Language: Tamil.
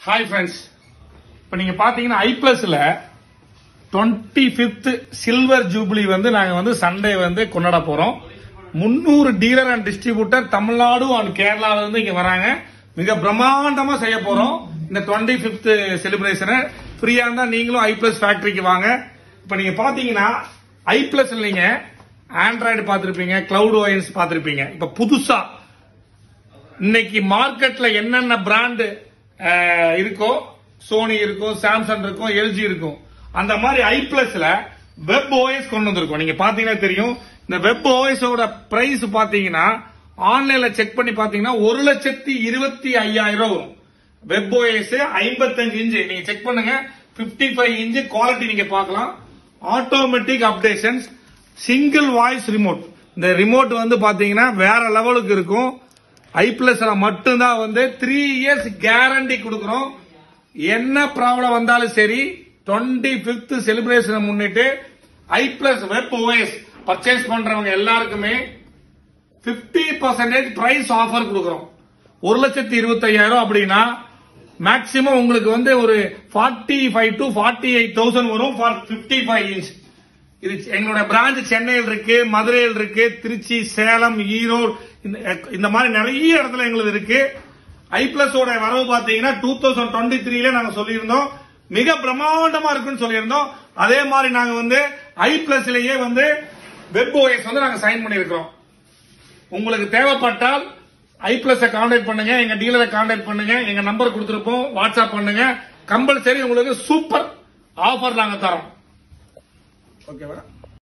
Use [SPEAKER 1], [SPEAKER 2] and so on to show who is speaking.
[SPEAKER 1] ஹாய் ஃப்ரெண்ட்ஸ் இப்போ நீங்க பாத்தீங்கன்னா ஐ பிளஸ்ல டுவெண்ட்டி ஃபிஃப்த் சில்வர் ஜூப்ளி வந்து நாங்க வந்து சண்டே வந்து கொண்டாட போறோம் முன்னூறு dealer and distributor Tamil Nadu and கேரளால இருந்து இங்க வராங்க மிக பிரம்மாண்டமா செய்ய போறோம் இந்த டுவெண்ட்டி ஃபிஃப்த் செலிப்ரேஷனை ஃப்ரீயா இருந்தா நீங்களும் ஐ பிளஸ் ஃபேக்டரிக்கு வாங்க இப்ப நீங்க பாத்தீங்கன்னா ஐ பிளஸ் நீங்க ஆண்ட்ராய்டு பார்த்திருப்பீங்க கிளவுட் ஓஎன்ஸ் பார்த்திருப்பீங்க இப்ப புதுசா இன்னைக்கு மார்க்கெட்ல என்னென்ன பிராண்டு இருக்கோ சோனி இருக்கும் சாம்சங் இருக்கும் எல்ஜி இருக்கும் அந்த மாதிரி ஐ பிளஸ்ல வெப் ஓஎஸ் கொண்டு வந்திருக்கோம் நீங்க பாத்தீங்கன்னா தெரியும் இந்த வெப் ஓஎஸோட பிரைஸ் பாத்தீங்கன்னா ஆன்லைன்ல செக் பண்ணி பாத்தீங்கன்னா ஒரு லட்சத்தி இருபத்தி ஐயாயிரம் ரூபாய் வரும் வெப் ஓஎஸ் ஐம்பத்தஞ்சு இன்ச்சு நீங்க செக் பண்ணுங்க 55 ஃபைவ் இன்ச்சு குவாலிட்டி நீங்க பார்க்கலாம் automatic updations single voice remote இந்த ரிமோட் வந்து பாத்தீங்கன்னா வேற லெவலுக்கு இருக்கும் ஐ பிளஸ்ல மட்டும்தான் வந்து த்ரீ இயர்ஸ் கேரண்டி கொடுக்கறோம் என்ன ப்ராப்ளம் வந்தாலும் சரி டுவெண்ட்டி பிப்த் செலிப்ரேஷனை முன்னிட்டு I plus web OS purchase பண்றவங்க எல்லாருக்குமே 50% பர்சன்டேஜ் பிரைஸ் ஆஃபர் கொடுக்கறோம் ஒரு லட்சத்தி இருபத்தையாயிரம் அப்படின்னா மேக்சிமம் உங்களுக்கு வந்து ஒரு forty five to forty eight thousand வரும் ஃபார் பிப்டி ஃபைவ் இன்ச் இது எங்களோட பிரான்ச் சென்னையில் இருக்கு மதுரையில் இருக்கு திருச்சி சேலம் ஈரோடு இந்த- இந்த மாதிரி நிறைய இடத்துல எங்களுக்கு இருக்கு ஐ பிளஸ் ஓட வரவு பாத்தீங்கன்னா டூ தௌசண்ட் டுவெண்ட்டி த்ரீல நாங்க சொல்லியிருந்தோம் மிக பிரம்மாண்டமா இருக்குன்னு சொல்லியிருந்தோம் அதே மாதிரி நாங்க வந்து ஐ பிளஸ்லயே வந்து வெப் ஓஎஸ் வந்து நாங்க சைன் பண்ணியிருக்கிறோம் உங்களுக்கு தேவைப்பட்டால் ஐ பிளஸ் கான்டாக்ட் பண்ணுங்க எங்க டீலரை கான்டாக்ட் பண்ணுங்க எங்க நம்பர் கொடுத்திருப்போம் வாட்ஸ்அப் பண்ணுங்க கம்பல்சரி உங்களுக்கு சூப்பர் ஆஃபர் நாங்க தரோம் ஓகேவா